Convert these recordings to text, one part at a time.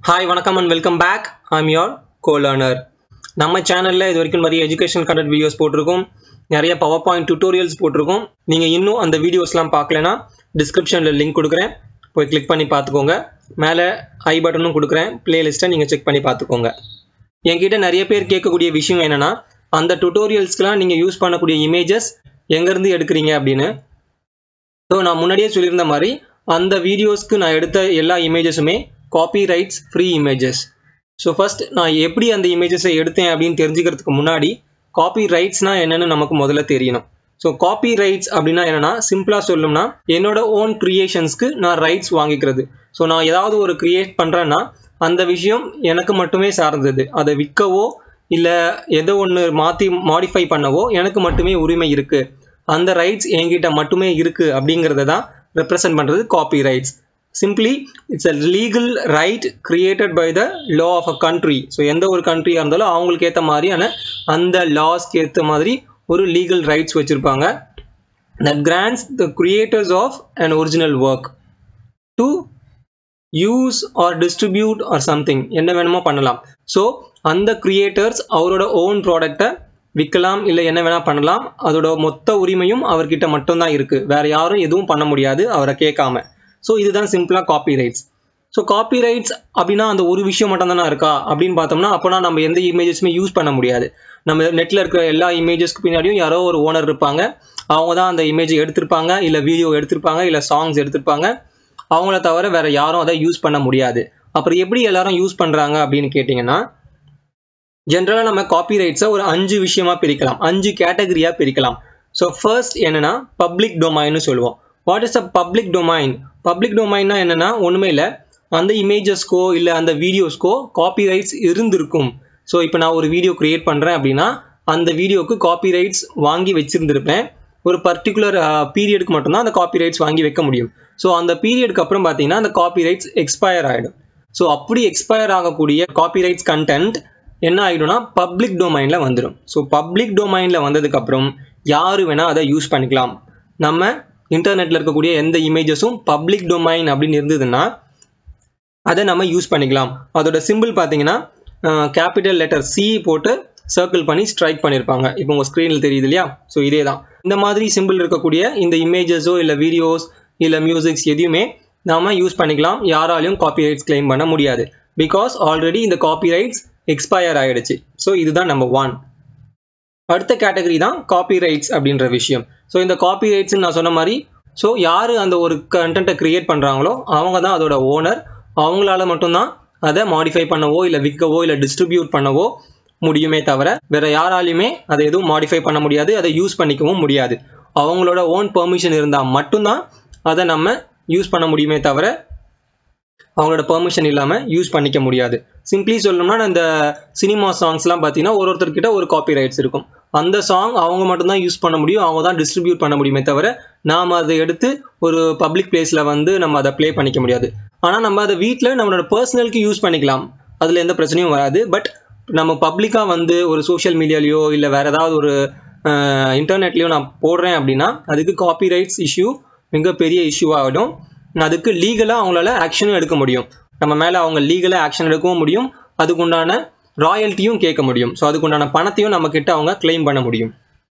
hi வணக்கம் and welcome back I'm your co learner நம்ம சேனலில் இது வரைக்கும் நிறைய எஜுகேஷன் கண்டென்ட் வீடியோஸ் போட்டிருக்கோம் நிறைய பவர் பாயிண்ட் டியூட்டோரியல்ஸ் போட்டிருக்கோம் நீங்கள் இன்னும் அந்த வீடியோஸ்லாம் பார்க்கலனா டிஸ்கிரிப்ஷனில் லிங்க் கொடுக்குறேன் போய் கிளிக் பண்ணி பார்த்துக்கோங்க மேலே ஐ பட்டனும் கொடுக்குறேன் பிளேலிஸ்ட்டை நீங்கள் செக் பண்ணி பார்த்துக்கோங்க என்கிட்ட நிறைய பேர் கேட்கக்கூடிய விஷயம் என்னென்னா அந்த டுட்டோரியல்ஸ்க்கெலாம் நீங்கள் யூஸ் பண்ணக்கூடிய இமேஜஸ் எங்கேருந்து எடுக்கிறீங்க அப்படின்னு ஸோ நான் முன்னாடியே சொல்லியிருந்த மாதிரி அந்த வீடியோஸ்க்கு நான் எடுத்த எல்லா இமேஜஸுமே copy rights free images so first நான் எப்படி அந்த இமேஜஸை எடுத்தேன் அப்படின்னு தெரிஞ்சுக்கிறதுக்கு முன்னாடி காப்பி ரைட்ஸ்னால் என்னென்னு நமக்கு முதல்ல தெரியணும் ஸோ காப்பி ரைட்ஸ் அப்படின்னா என்னென்னா சிம்பிளாக சொல்லணும்னா என்னோட ஓன் க்ரியேஷன்ஸ்க்கு நான் ரைட்ஸ் வாங்கிக்கிறது ஸோ நான் ஏதாவது ஒரு க்ரியேட் பண்ணுறேன்னா அந்த விஷயம் எனக்கு மட்டுமே சார்ந்தது அதை விற்கவோ இல்லை ஏதோ ஒன்று மாற்றி மாடிஃபை பண்ணவோ எனக்கு மட்டுமே உரிமை இருக்குது அந்த ரைட்ஸ் என்கிட்ட மட்டுமே இருக்குது அப்படிங்கிறத தான் ரெப்ரசன்ட் பண்ணுறது copy rights simply it's a legal right created by the law of a country so எந்த ஒரு கண்ட்ரியாக இருந்தாலும் அவங்களுக்கு ஏற்ற மாதிரியான அந்த லாஸ்க்கு ஏற்ற மாதிரி ஒரு லீகல் ரைட்ஸ் வச்சுருப்பாங்க that grants the creators of an original work to use or distribute or something என்ன வேணுமோ பண்ணலாம் ஸோ அந்த கிரியேட்டர்ஸ் அவரோட ஓன் ப்ராடக்டை விற்கலாம் இல்லை என்ன வேணால் பண்ணலாம் அதோட மொத்த உரிமையும் அவர்கிட்ட மட்டும்தான் இருக்குது வேற யாரும் எதுவும் பண்ண முடியாது அவரை கேட்காம ஸோ இதுதான் சிம்பிளாக copy rights so copy rights அப்படின்னா அந்த ஒரு விஷயம் மட்டும் தானே இருக்கா அப்படின்னு பார்த்தோம்னா அப்போனா நம்ம எந்த இமேஜஸுமே யூஸ் பண்ண முடியாது நம்ம நெட்டில் இருக்கிற எல்லா இமேஜஸ்க்கு பின்னாடியும் யாரோ ஒரு ஓனர் இருப்பாங்க அவங்க தான் அந்த இமேஜ் எடுத்திருப்பாங்க இல்லை வீடியோ எடுத்திருப்பாங்க இல்லை சாங்ஸ் எடுத்திருப்பாங்க அவங்கள தவிர வேற யாரும் அதை யூஸ் பண்ண முடியாது அப்புறம் எப்படி எல்லாரும் யூஸ் பண்ணுறாங்க அப்படின்னு கேட்டிங்கன்னா ஜென்ரலாக நம்ம காப்பி ரைட்ஸை ஒரு அஞ்சு விஷயமா பிரிக்கலாம் அஞ்சு கேட்டகரியாக பிரிக்கலாம் ஸோ ஃபர்ஸ்ட் என்னன்னா பப்ளிக் டொமைன்னு சொல்லுவோம் what is a public domain public டொமைன்னா என்னன்னா ஒன்றுமே இல்லை அந்த இமேஜஸ்க்கோ இல்லை அந்த வீடியோஸ்க்கோ காப்பி ரைட்ஸ் இருந்திருக்கும் ஸோ இப்போ நான் ஒரு வீடியோ கிரியேட் பண்ணுறேன் அப்படின்னா அந்த வீடியோக்கு காப்பி ரைட்ஸ் வாங்கி வச்சிருந்திருப்பேன் ஒரு பர்டிகுலர் பீரியடுக்கு மட்டும்தான் அந்த காப்பி ரைட்ஸ் வாங்கி வைக்க முடியும் ஸோ அந்த பீரியடுக்கு அப்புறம் பார்த்தீங்கன்னா அந்த காப்பி ரைட்ஸ் எக்ஸ்பயர் ஆகிடும் ஸோ அப்படி எக்ஸ்பயர் ஆகக்கூடிய காப்பி ரைட்ஸ் கண்டென்ட் என்ன ஆகிடும்னா பப்ளிக் டொமைனில் வந்துடும் ஸோ பப்ளிக் டொமைனில் வந்ததுக்கப்புறம் யார் வேணால் அதை யூஸ் பண்ணிக்கலாம் நம்ம இன்டர்நெட்டில் இருக்கக்கூடிய எந்த இமேஜஸும் பப்ளிக் டொமைன் அப்படின்னு இருந்ததுன்னா அதை நம்ம யூஸ் பண்ணிக்கலாம் அதோட சிம்பிள் பார்த்தீங்கன்னா கேபிட்டல் லெட்டர் சி போட்டு சர்க்கிள் பண்ணி ஸ்ட்ரைக் பண்ணியிருப்பாங்க இப்போ உங்கள் ஸ்க்ரீனில் தெரியுது இல்லையா ஸோ இதே தான் இந்த மாதிரி சிம்பிள் இருக்கக்கூடிய இந்த இமேஜஸோ இல்லை வீடியோஸ் இல்லை மியூசிக்ஸ் எதையுமே நாம யூஸ் பண்ணிக்கலாம் யாராலையும் காப்பி ரைட்ஸ் கிளைம் பண்ண முடியாது பிகாஸ் ஆல்ரெடி இந்த காப்பி ரைட்ஸ் எக்ஸ்பயர் ஆகிடுச்சு ஸோ இதுதான் நம்பர் ஒன் அடுத்த கேட்டகரி தான் காப்பி ரைட்ஸ் அப்படின்ற விஷயம் ஸோ இந்த காப்பி ரைட்ஸ்னு நான் சொன்ன மாதிரி ஸோ யார் அந்த ஒரு கண்டென்ட்டை கிரியேட் பண்ணுறாங்களோ அவங்க தான் அதோட ஓனர் அவங்களால மட்டும்தான் அதை மாடிஃபை பண்ணவோ இல்லை விற்கவோ இல்லை டிஸ்ட்ரிபியூட் பண்ணவோ முடியுமே தவிர வேற யாராலையுமே அதை எதுவும் மாடிஃபை பண்ண முடியாது அதை யூஸ் பண்ணிக்கவும் முடியாது அவங்களோட ஓன் பெர்மிஷன் இருந்தால் மட்டும்தான் அதை நம்ம யூஸ் பண்ண முடியுமே தவிர அவங்களோட பெர்மிஷன் இல்லாமல் யூஸ் பண்ணிக்க முடியாது சிம்பிளி சொல்லணும்னா இந்த சினிமா சாங்ஸ்லாம் பார்த்தீங்கன்னா ஒரு ஒருத்தர்கிட்ட ஒரு காப்பி ரைட்ஸ் இருக்கும் அந்த சாங் அவங்க மட்டும்தான் யூஸ் பண்ண முடியும் அவங்க தான் டிஸ்ட்ரிபியூட் பண்ண முடியுமே தவிர நாம் அதை எடுத்து ஒரு பப்ளிக் பிளேஸில் வந்து நம்ம அதை ப்ளே பண்ணிக்க முடியாது ஆனால் நம்ம அதை வீட்டில் நம்மளோட பர்சனலுக்கு யூஸ் பண்ணிக்கலாம் அதில் எந்த பிரச்சனையும் வராது பட் நம்ம பப்ளிக்காக வந்து ஒரு சோஷியல் மீடியாலேயோ இல்லை வேறு ஏதாவது ஒரு இன்டர்நெட்லேயோ நான் போடுறேன் அப்படின்னா அதுக்கு காப்பி ரைட்ஸ் இஷ்யூ மிகப்பெரிய இஷ்யூ ஆகிடும் அதுக்கு லீகலாக அவங்களால ஆக்ஷனும் எடுக்க முடியும் நம்ம மேலே அவங்க லீகலாக ஆக்ஷன் எடுக்கவும் முடியும் அதுக்குண்டான ராயல்ட்டியும் கேட்க முடியும் ஸோ அதுக்குண்டான பணத்தையும் நம்ம கிட்ட அவங்க கிளைம் பண்ண முடியும்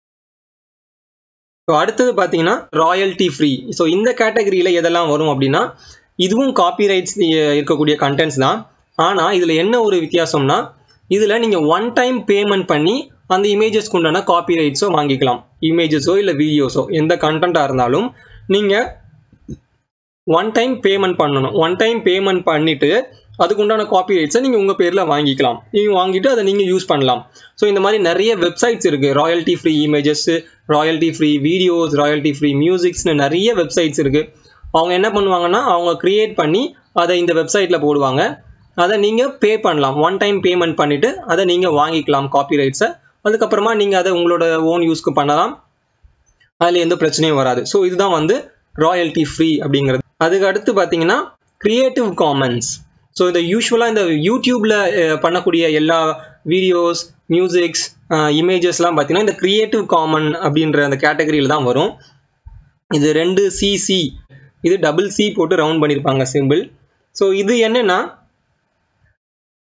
ஸோ அடுத்தது பார்த்தீங்கன்னா ராயல்ட்டி ஃப்ரீ ஸோ இந்த கேட்டகரியில் எதெல்லாம் வரும் அப்படின்னா இதுவும் காப்பி ரைட்ஸ் இருக்கக்கூடிய கண்டென்ட்ஸ் தான் ஆனால் இதில் என்ன ஒரு வித்தியாசம்னா இதில் நீங்கள் ஒன் டைம் பேமெண்ட் பண்ணி அந்த இமேஜஸ்க்கு உண்டான காப்பி ரைட்ஸோ வாங்கிக்கலாம் இமேஜஸோ இல்லை வீடியோஸோ எந்த கண்டென்ட்டாக இருந்தாலும் நீங்கள் ஒன் டைம் பேமெண்ட் பண்ணணும் ஒன் டைம் பேமெண்ட் பண்ணிவிட்டு அதுக்கு உண்டான காப்பி ரைட்ஸை நீங்கள் உங்கள் பேரில் வாங்கிக்கலாம் நீங்கள் வாங்கிட்டு அதை நீங்கள் யூஸ் பண்ணலாம் ஸோ இந்த மாதிரி நிறைய வெப்சைட்ஸ் இருக்குது royalty free images royalty free videos royalty free மியூசிக்ஸ்னு நிறைய வெப்சைட்ஸ் இருக்குது அவங்க என்ன பண்ணுவாங்கன்னா அவங்க க்ரியேட் பண்ணி அதை இந்த வெப்சைட்டில் போடுவாங்க அதை நீங்கள் பே பண்ணலாம் ஒன் டைம் பேமெண்ட் பண்ணிவிட்டு அதை நீங்கள் வாங்கிக்கலாம் காப்பி ரைட்ஸை அதுக்கப்புறமா நீங்கள் அதை உங்களோட ஓன் யூஸ்க்கு பண்ணலாம் அதில் எந்த பிரச்சனையும் வராது ஸோ இதுதான் வந்து ராயல்ட்டி ஃப்ரீ அப்படிங்கிறது அதுக்கு அடுத்து பார்த்தீங்கன்னா கிரியேட்டிவ் காமன்ஸ் ஸோ இந்த யூஸ்வலாக இந்த யூடியூப்பில் பண்ணக்கூடிய எல்லா வீடியோஸ் மியூசிக்ஸ் இமேஜஸ்லாம் பார்த்தீங்கன்னா இந்த கிரியேட்டிவ் காமன் அப்படின்ற அந்த கேட்டகரியில் தான் வரும் இது ரெண்டு சிசி இது டபுள் சி போட்டு ரவுண்ட் பண்ணியிருப்பாங்க சிம்பிள் ஸோ இது என்னன்னா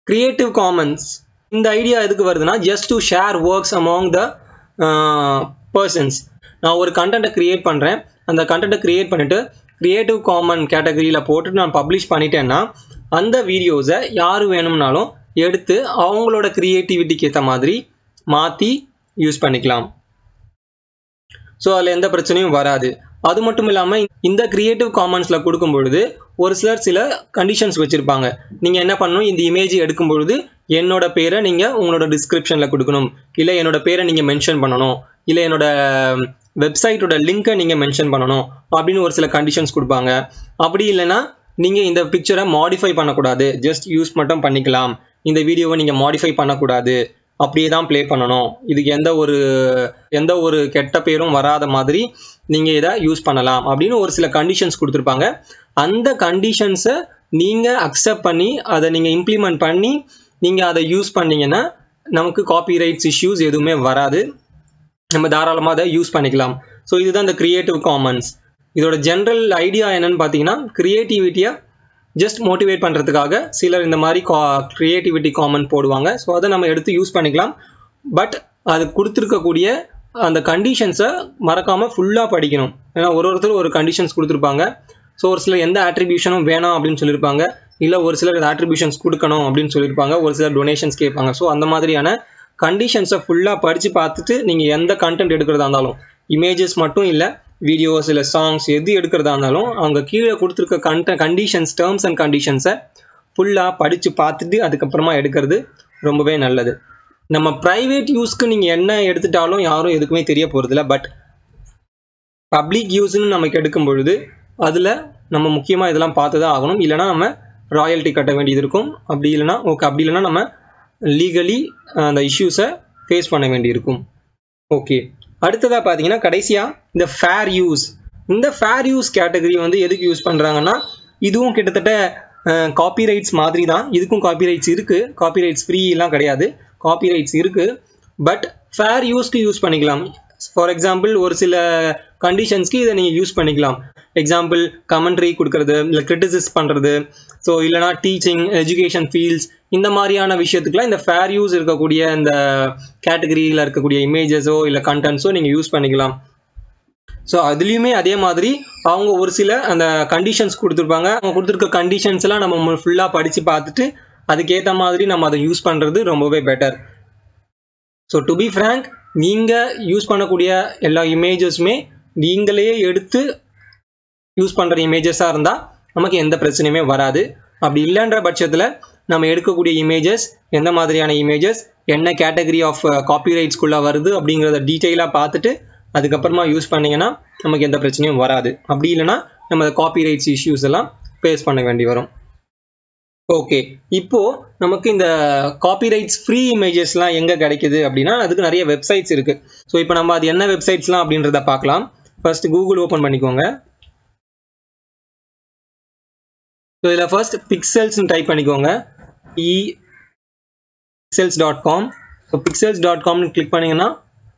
கிரியேட்டிவ் காமன்ஸ் இந்த ஐடியா எதுக்கு வருதுன்னா just to share works among the persons நான் ஒரு கண்டென்ட்டை க்ரியேட் பண்ணுறேன் அந்த கண்டென்ட்டை க்ரியேட் பண்ணிவிட்டு க்ரியேட்டிவ் காமன் கேட்டகரியில் போட்டு நான் பப்ளிஷ் பண்ணிட்டேன்னா அந்த வீடியோஸை யார் வேணும்னாலும் எடுத்து அவங்களோட க்ரியேட்டிவிட்டிக்கு ஏற்ற மாதிரி மாற்றி யூஸ் பண்ணிக்கலாம் ஸோ அதில் எந்த பிரச்சனையும் வராது அது மட்டும் இல்லாமல் இந்த கிரியேட்டிவ் காமன்ஸில் கொடுக்கும் பொழுது ஒரு சிலர் சில கண்டிஷன்ஸ் வச்சுருப்பாங்க நீங்கள் என்ன பண்ணணும் இந்த இமேஜ் எடுக்கும் பொழுது என்னோட பேரை நீங்கள் உங்களோட டிஸ்கிரிப்ஷனில் கொடுக்கணும் இல்லை என்னோட பேரை நீங்கள் மென்ஷன் பண்ணணும் இல்லை என்னோட வெப்சைட்டோட லிங்க்கை நீங்கள் மென்ஷன் பண்ணணும் அப்படின்னு ஒரு சில கண்டிஷன்ஸ் கொடுப்பாங்க அப்படி இல்லைன்னா நீங்கள் இந்த பிக்சரை மாடிஃபை பண்ணக்கூடாது ஜஸ்ட் யூஸ் மட்டும் பண்ணிக்கலாம் இந்த வீடியோவை நீங்கள் மாடிஃபை பண்ணக்கூடாது அப்படியே தான் ப்ளே பண்ணணும் இதுக்கு எந்த ஒரு எந்த ஒரு கெட்ட பேரும் வராத மாதிரி நீங்கள் இதை யூஸ் பண்ணலாம் அப்படின்னு ஒரு சில கண்டிஷன்ஸ் கொடுத்துருப்பாங்க அந்த கண்டிஷன்ஸை நீங்கள் அக்செப்ட் பண்ணி அதை நீங்கள் இம்ப்ளிமெண்ட் பண்ணி நீங்கள் அதை யூஸ் பண்ணீங்கன்னா நமக்கு காப்பிரைட்ஸ் இஷ்யூஸ் எதுவுமே வராது நம்ம தாராளமாக அதை யூஸ் பண்ணிக்கலாம் ஸோ இதுதான் இந்த கிரியேட்டிவ் காமன்ஸ் இதோட ஜென்ரல் ஐடியா என்னன்னு பார்த்தீங்கன்னா கிரியேட்டிவிட்டியை ஜஸ்ட் மோட்டிவேட் பண்ணுறதுக்காக சிலர் இந்த மாதிரி கா க்ரியேட்டிவிட்டி காமன் போடுவாங்க ஸோ அதை நம்ம எடுத்து யூஸ் பண்ணிக்கலாம் பட் அது கொடுத்துருக்கக்கூடிய அந்த கண்டிஷன்ஸை மறக்காமல் ஃபுல்லாக படிக்கணும் ஏன்னா ஒரு ஒருத்தர் ஒரு கண்டிஷன்ஸ் கொடுத்துருப்பாங்க ஸோ ஒரு சிலர் எந்த ஆட்ரிபியூஷனும் வேணாம் அப்படின்னு சொல்லியிருப்பாங்க இல்லை ஒரு சிலர் ஆட்ரிபியூஷன்ஸ் கொடுக்கணும் அப்படின்னு சொல்லியிருப்பாங்க ஒரு சிலர் டொனேஷன்ஸ் கேட்பாங்க ஸோ அந்த மாதிரியான கண்டிஷன்ஸை ஃபுல்லாக படித்து பார்த்துட்டு நீங்கள் எந்த கண்டென்ட் எடுக்கிறதா இருந்தாலும் இமேஜஸ் மட்டும் இல்லை வீடியோஸ் இல்லை சாங்ஸ் எது எடுக்கிறதா இருந்தாலும் அவங்க கீழே கொடுத்துருக்க கண்ட கண்டிஷன்ஸ் டேர்ம்ஸ் அண்ட் கண்டிஷன்ஸை ஃபுல்லாக படித்து பார்த்துட்டு அதுக்கப்புறமா எடுக்கிறது ரொம்பவே நல்லது நம்ம ப்ரைவேட் யூஸ்க்கு நீங்கள் என்ன எடுத்துட்டாலும் யாரும் எதுக்குமே தெரிய போகிறதில்ல பட் பப்ளிக் யூஸ்னு நமக்கு எடுக்கும் பொழுது அதில் நம்ம முக்கியமாக இதெல்லாம் பார்த்து தான் ஆகணும் இல்லைனா நம்ம ராயல்ட்டி கட்ட வேண்டியது இருக்கும் அப்படி இல்லைனா ஓகே அப்படி இல்லைனா நம்ம லீகலி அந்த இஷ்யூஸை ஃபேஸ் பண்ண வேண்டியிருக்கும் ஓகே அடுத்ததாக பார்த்தீங்கன்னா கடைசியாக இந்த ஃபேர் யூஸ் இந்த ஃபேர் யூஸ் கேட்டகரி வந்து எதுக்கு யூஸ் பண்ணுறாங்கன்னா இதுவும் கிட்டத்தட்ட காப்பிரைட்ஸ் மாதிரி தான் இதுக்கும் காப்பிரைட்ஸ் இருக்குது காப்பிரைட்ஸ் ஃப்ரீலாம் கிடையாது காப்பிரைட்ஸ் இருக்குது பட் ஃபேர் யூஸ்க்கு யூஸ் பண்ணிக்கலாம் ஃபார் எக்ஸாம்பிள் ஒரு சில கண்டிஷன்ஸ்க்கு இதை நீங்கள் யூஸ் பண்ணிக்கலாம் எக்ஸாம்பிள் கமெண்ட்ரி கொடுக்கறது இல்லை கிரிட்டிசிஸ் பண்ணுறது ஸோ இல்லைனா டீச்சிங் எஜுகேஷன் ஃபீல்ட்ஸ் இந்த மாதிரியான விஷயத்துக்குலாம் இந்த ஃபேர் யூஸ் இருக்கக்கூடிய இந்த கேட்டகரியில் இருக்கக்கூடிய இமேஜஸோ இல்லை கண்டென்ட்ஸோ நீங்கள் யூஸ் பண்ணிக்கலாம் ஸோ அதுலேயுமே அதே மாதிரி அவங்க ஒரு சில அந்த கண்டிஷன்ஸ் கொடுத்துருப்பாங்க அவங்க கொடுத்துருக்க கண்டிஷன்ஸ் எல்லாம் நம்ம ஃபுல்லாக படித்து பார்த்துட்டு அதுக்கேற்ற மாதிரி நம்ம அதை யூஸ் பண்ணுறது ரொம்பவே better so to be frank நீங்கள் யூஸ் பண்ணக்கூடிய எல்லா இமேஜஸுமே நீங்களே எடுத்து யூஸ் பண்ணுற இமேஜஸாக இருந்தால் நமக்கு எந்த பிரச்சனையுமே வராது அப்படி இல்லைன்ற பட்சத்தில் நம்ம எடுக்கக்கூடிய இமேஜஸ் எந்த மாதிரியான இமேஜஸ் என்ன கேட்டகரி ஆஃப் காப்பிரைட்ஸ்குள்ளே வருது அப்படிங்கிறத டீட்டெயிலாக பார்த்துட்டு அதுக்கப்புறமா யூஸ் பண்ணிங்கன்னா நமக்கு எந்த பிரச்சனையும் வராது அப்படி இல்லைன்னா நம்ம காப்பிரைட்ஸ் இஷ்யூஸ் எல்லாம் ஃபேஸ் பண்ண வேண்டி வரும் ஓகே இப்போ நமக்கு இந்த காப்பிரைட்ஸ் ஃப்ரீ இமேஜஸ்லாம் எங்கே கிடைக்குது அப்படின்னா அதுக்கு நிறைய வெப்சைட்ஸ் இருக்கு ஸோ இப்போ நம்ம அது என்ன வெப்சைட்ஸ்லாம் அப்படின்றத பார்க்கலாம் ஃபர்ஸ்ட் கூகுள் ஓப்பன் பண்ணிக்கோங்க ஸோ இதில் ஃபர்ஸ்ட் பிக்சல்ஸ்னு டைப் பண்ணிக்கோங்க இ pexels dot com so pexels dot காம்னு கிளிக் பண்ணிங்கன்னா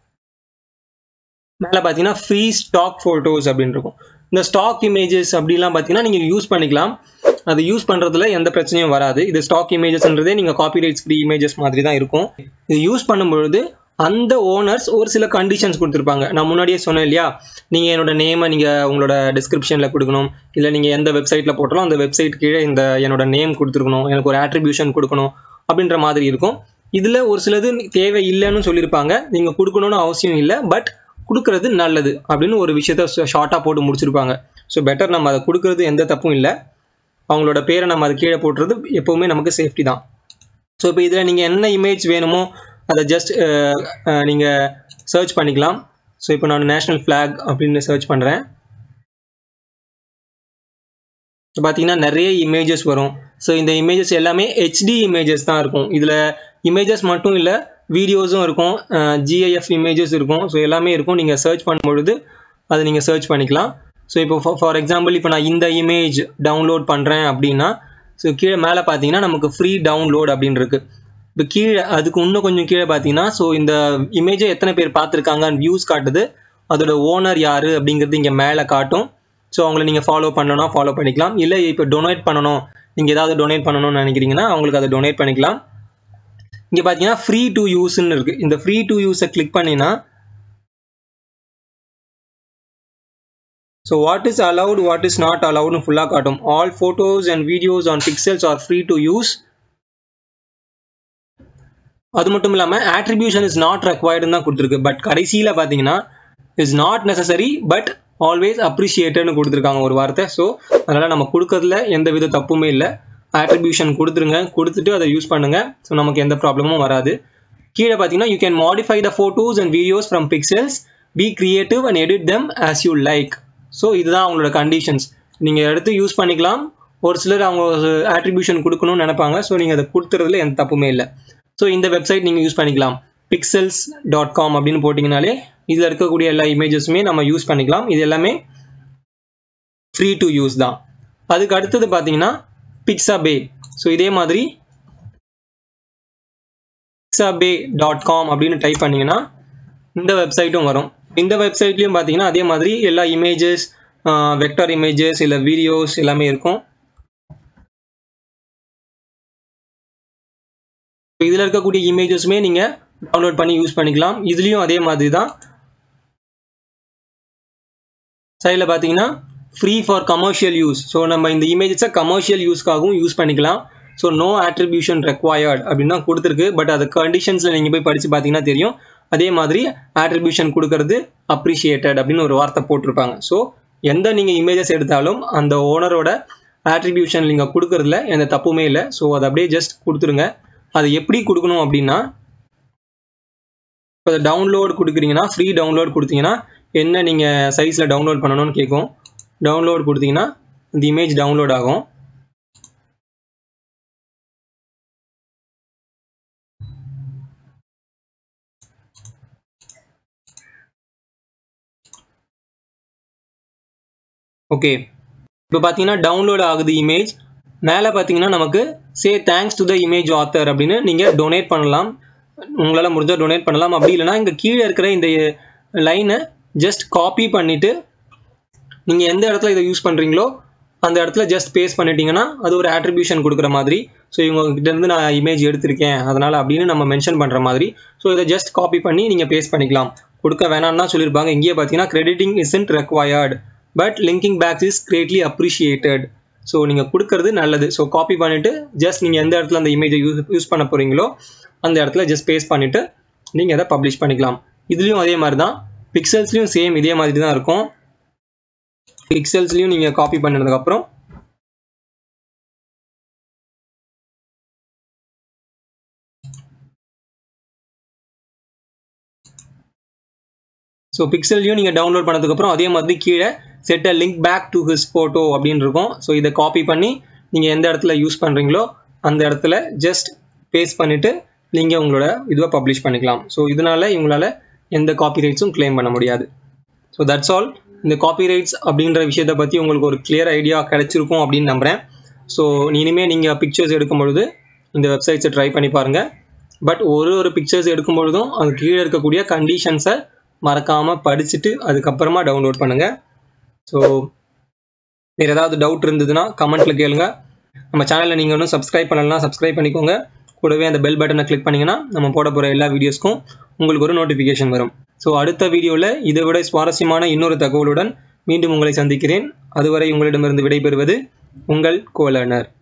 மேலே பார்த்தீங்கன்னா ஃப்ரீ ஸ்டாக் ஃபோட்டோஸ் அப்படின்னு இருக்கும் இந்த ஸ்டாக் இமேஜஸ் அப்படிலாம் பார்த்தீங்கன்னா நீங்கள் யூஸ் பண்ணிக்கலாம் அது யூஸ் பண்ணுறதுல எந்த பிரச்சனையும் வராது இது ஸ்டாக் இமேஜஸ்ன்றதே நீங்கள் காப்பிரைட்ஸ் ஃப்ரீ இமேஜஸ் மாதிரி தான் இருக்கும் இது யூஸ் பண்ணும்பொழுது அந்த ஓனர்ஸ் ஒரு சில கண்டிஷன்ஸ் கொடுத்துருப்பாங்க நான் முன்னாடியே சொன்னேன் இல்லையா நீங்கள் என்னோட நேமை நீங்கள் உங்களோட டிஸ்கிரிப்ஷனில் கொடுக்கணும் இல்லை நீங்கள் எந்த வெப்சைட்டில் போட்டாலும் அந்த வெப்சைட் கீழே இந்த என்னோட நேம் கொடுத்துருக்கணும் எனக்கு ஒரு ஆட்ரிபியூஷன் கொடுக்கணும் அப்படின்ற மாதிரி இருக்கும் இதில் ஒரு சிலது தேவை இல்லைன்னு சொல்லியிருப்பாங்க நீங்கள் கொடுக்கணும்னு அவசியம் இல்லை பட் கொடுக்கறது நல்லது அப்படின்னு ஒரு விஷயத்த ஷார்ட்டாக போட்டு முடிச்சிருப்பாங்க ஸோ பெட்டர் நம்ம அதை கொடுக்கறது எந்த தப்பும் இல்லை அவங்களோட பேரை நம்ம அது கீழே போட்டுறது எப்போவுமே நமக்கு சேஃப்டி தான் ஸோ இப்போ இதில் நீங்கள் என்ன இமேஜ் வேணுமோ அதை ஜஸ்ட் நீங்கள் சர்ச் பண்ணிக்கலாம் ஸோ இப்போ நான் நேஷ்னல் ஃப்ளாக் அப்படின்னு சர்ச் பண்ணுறேன் ஸோ பார்த்தீங்கன்னா நிறைய இமேஜஸ் வரும் ஸோ இந்த இமேஜஸ் எல்லாமே ஹெச்டி இமேஜஸ் தான் இருக்கும் இதில் இமேஜஸ் மட்டும் இல்லை வீடியோஸும் இருக்கும் ஜிஐஎஃப் இமேஜஸ் இருக்கும் ஸோ எல்லாமே இருக்கும் நீங்கள் சர்ச் பண்ணும்பொழுது அதை நீங்கள் சர்ச் பண்ணிக்கலாம் ஸோ இப்போ ஃபார் எக்ஸாம்பிள் இப்போ நான் இந்த இமேஜ் டவுன்லோட் பண்ணுறேன் அப்படின்னா ஸோ கீழே மேலே பார்த்தீங்கன்னா நமக்கு ஃப்ரீ டவுன்லோட் அப்படின்னு இருக்கு இப்போ கீழே அதுக்கு இன்னும் கொஞ்சம் கீழே பார்த்தீங்கன்னா ஸோ இந்த இமேஜை எத்தனை பேர் பார்த்துருக்காங்கன்னு வியூஸ் காட்டுது அதோட ஓனர் யார் அப்படிங்கிறது இங்கே மேலே காட்டும் ஸோ அவங்கள நீங்கள் ஃபாலோ பண்ணணும் ஃபாலோ பண்ணிக்கலாம் இல்லை இப்போ டொனேட் பண்ணணும் நீங்கள் ஏதாவது டொனேட் பண்ணணும்னு நினைக்கிறீங்கன்னா அவங்களுக்கு அதை டொனேட் பண்ணிக்கலாம் இங்கே பார்த்தீங்கன்னா ஃப்ரீ டு யூஸ்ன்னு இருக்குது இந்த ஃப்ரீ டு யூஸை கிளிக் பண்ணினா so what is allowed what is not அலவுட்னு ஃபுல்லாக காட்டும் all photos and videos on pexels are free to use அது மட்டும் இல்லாமல் ஆட்ரிபியூஷன் இஸ் நாட் ரெக்வயர்டுன்னு தான் கொடுத்துருக்கு பட் கடைசியில் பார்த்தீங்கன்னா is not necessary but always அப்ரிஷியேட்டட்னு கொடுத்துருக்காங்க ஒரு வார்த்தை ஸோ அதனால் நம்ம கொடுக்கறதுல எந்த வித தப்புமே இல்லை ஆட்ரிபியூஷன் கொடுத்துருங்க கொடுத்துட்டு அதை யூஸ் பண்ணுங்கள் ஸோ நமக்கு எந்த ப்ராப்ளமும் வராது கீழே பார்த்தீங்கன்னா you can modify the photos and videos from pexels be creative and edit them as you like so இதுதான் அவங்களோட கண்டிஷன்ஸ் நீங்கள் எடுத்து யூஸ் பண்ணிக்கலாம் ஒரு சிலர் அவங்க ஆட்ரிபியூஷன் கொடுக்கணும்னு நினைப்பாங்க ஸோ நீங்கள் அதை கொடுத்துறதுல எந்த தப்புமே இல்லை ஸோ இந்த வெப்சைட் நீங்கள் யூஸ் பண்ணிக்கலாம் பிக்சல்ஸ் டாட் காம் அப்படின்னு போட்டிங்கனாலே இதில் இருக்கக்கூடிய எல்லா இமேஜஸுமே நம்ம யூஸ் பண்ணிக்கலாம் இது எல்லாமே ஃப்ரீ டு யூஸ் தான் அதுக்கு அடுத்தது பார்த்தீங்கன்னா பிக்ஸா பே ஸோ இதே மாதிரி பிக்ஸா பே டாட் காம் அப்படின்னு டைப் பண்ணிங்கன்னா இந்த வெப்சைட்டும் வரும் இந்த வெப்சைட்லேயும் பார்த்தீங்கன்னா அதே மாதிரி எல்லா இமேஜஸ் வெக்டர் இமேஜஸ் இல்லை வீடியோஸ் எல்லாமே இருக்கும் இதில் இருக்கக்கூடிய இமேஜஸுமே நீங்கள் டவுன்லோட் பண்ணி யூஸ் பண்ணிக்கலாம் இதுலேயும் அதே மாதிரி தான் சைடில் பார்த்தீங்கன்னா free for commercial use so நம்ம இந்த இமேஜஸை கமர்ஷியல் யூஸ்க்காகவும் யூஸ் பண்ணிக்கலாம் ஸோ நோ ஆட்ரிபியூஷன் ரெக்வயர்ட் அப்படின்னு தான் கொடுத்துருக்கு பட் அது கண்டிஷன்ஸில் நீங்கள் போய் படித்து பார்த்தீங்கன்னா தெரியும் அதே மாதிரி ஆட்ரிபியூஷன் கொடுக்கறது அப்ரிஷியேட்டட் அப்படின்னு ஒரு வார்த்தை போட்டிருப்பாங்க ஸோ எந்த நீங்கள் இமேஜஸ் எடுத்தாலும் அந்த ஓனரோட ஆட்ரிபியூஷன் நீங்கள் கொடுக்கறதுல எந்த தப்புமே இல்லை ஸோ அதை அப்படியே ஜஸ்ட் கொடுத்துருங்க அது எப்படி கொடுக்கணும் அப்படின்னா இப்போ டவுன்லோட் கொடுக்குறீங்கன்னா ஃப்ரீ டவுன்லோட் கொடுத்தீங்கன்னா என்ன நீங்கள் சைஸில் டவுன்லோட் பண்ணணும்னு கேட்கும் டவுன்லோட் கொடுத்தீங்கன்னா இந்த இமேஜ் டவுன்லோட் ஆகும் ஓகே இப்போ பார்த்தீங்கன்னா டவுன்லோட் ஆகுது இமேஜ் மேலே பார்த்தீங்கன்னா நமக்கு say thanks to the image author அப்படின்னு நீங்கள் டொனேட் பண்ணலாம் உங்களால் முடிஞ்சால் டொனேட் பண்ணலாம் அப்படி இல்லைனா இங்கே கீழே இருக்கிற இந்த லைனை ஜஸ்ட் காப்பி பண்ணிவிட்டு நீங்கள் எந்த இடத்துல இதை யூஸ் பண்ணுறீங்களோ அந்த இடத்துல ஜஸ்ட் பேஸ்ட் பண்ணிட்டீங்கன்னா அது ஒரு ஆட்ரிபியூஷன் கொடுக்குற மாதிரி ஸோ இவங்க இருந்து நான் இமேஜ் எடுத்திருக்கேன் அதனால் அப்படின்னு நம்ம மென்ஷன் பண்ணுற மாதிரி ஸோ இதை ஜஸ்ட் காப்பி பண்ணி நீங்கள் பேஸ்ட் பண்ணிக்கலாம் கொடுக்க வேணாம்னு தான் சொல்லியிருப்பாங்க இங்கேயே பார்த்தீங்கன்னா crediting isn't required but linking backs is greatly appreciated so நீங்கள் கொடுக்கறது நல்லது ஸோ காப்பி பண்ணிவிட்டு ஜஸ்ட் நீங்கள் எந்த இடத்துல அந்த இமேஜை யூஸ் யூஸ் பண்ண போகிறீங்களோ அந்த இடத்துல ஜஸ்ட் பேஸ்ட் பண்ணிவிட்டு நீங்கள் அதை பப்ளிஷ் பண்ணிக்கலாம் இதுலேயும் அதே மாதிரி தான் பிக்சல்ஸ்லையும் சேம் இதே மாதிரி தான் இருக்கும் பிக்சல்ஸ்லையும் நீங்கள் காப்பி பண்ணதுக்கப்புறம் ஸோ பிக்சல்லையும் நீங்கள் டவுன்லோட் பண்ணதுக்கப்புறம் அதே மாதிரி கீழே set a link back to his photo அப்படின்னு இருக்கும் ஸோ இதை காப்பி பண்ணி நீங்கள் எந்த இடத்துல யூஸ் பண்ணுறீங்களோ அந்த இடத்துல ஜஸ்ட் பேஸ்ட் பண்ணிவிட்டு நீங்கள் உங்களோட இதுவை பப்ளிஷ் பண்ணிக்கலாம் ஸோ இதனால இவங்களால எந்த காப்பி ரைட்ஸும் கிளைம் பண்ண முடியாது ஸோ தட்ஸ் ஆல் இந்த காப்பி ரைட்ஸ் அப்படின்ற விஷயத்தை பற்றி உங்களுக்கு ஒரு கிளியர் ஐடியா கிடைச்சிருக்கும் அப்படின்னு நம்புகிறேன் ஸோ இனிமேல் நீங்கள் பிக்சர்ஸ் எடுக்கும் பொழுது இந்த வெப்சைட்ஸை ட்ரை பண்ணி பாருங்கள் பட் ஒரு ஒரு பிக்சர்ஸ் எடுக்கும் பொழுதும் அது கீழே இருக்கக்கூடிய கண்டிஷன்ஸை மறக்காமல் படிச்சுட்டு அதுக்கப்புறமா டவுன்லோட் பண்ணுங்கள் ஸோ வேறு ஏதாவது டவுட் இருந்ததுன்னா கமெண்ட்டில் கேளுங்க நம்ம சேனலில் நீங்கள் இன்னும் சப்ஸ்கிரைப் பண்ணலாம் சப்ஸ்கிரைப் பண்ணிக்கோங்க கூடவே அந்த பெல் பட்டனை கிளிக் பண்ணிங்கன்னா நம்ம போட போகிற எல்லா வீடியோஸ்க்கும் உங்களுக்கு ஒரு நோட்டிஃபிகேஷன் வரும் ஸோ அடுத்த வீடியோவில் இதை விட சுவாரஸ்யமான இன்னொரு தகவலுடன் மீண்டும் உங்களை சந்திக்கிறேன் அதுவரை உங்களிடமிருந்து விடைபெறுவது உங்கள் கோலர்னர்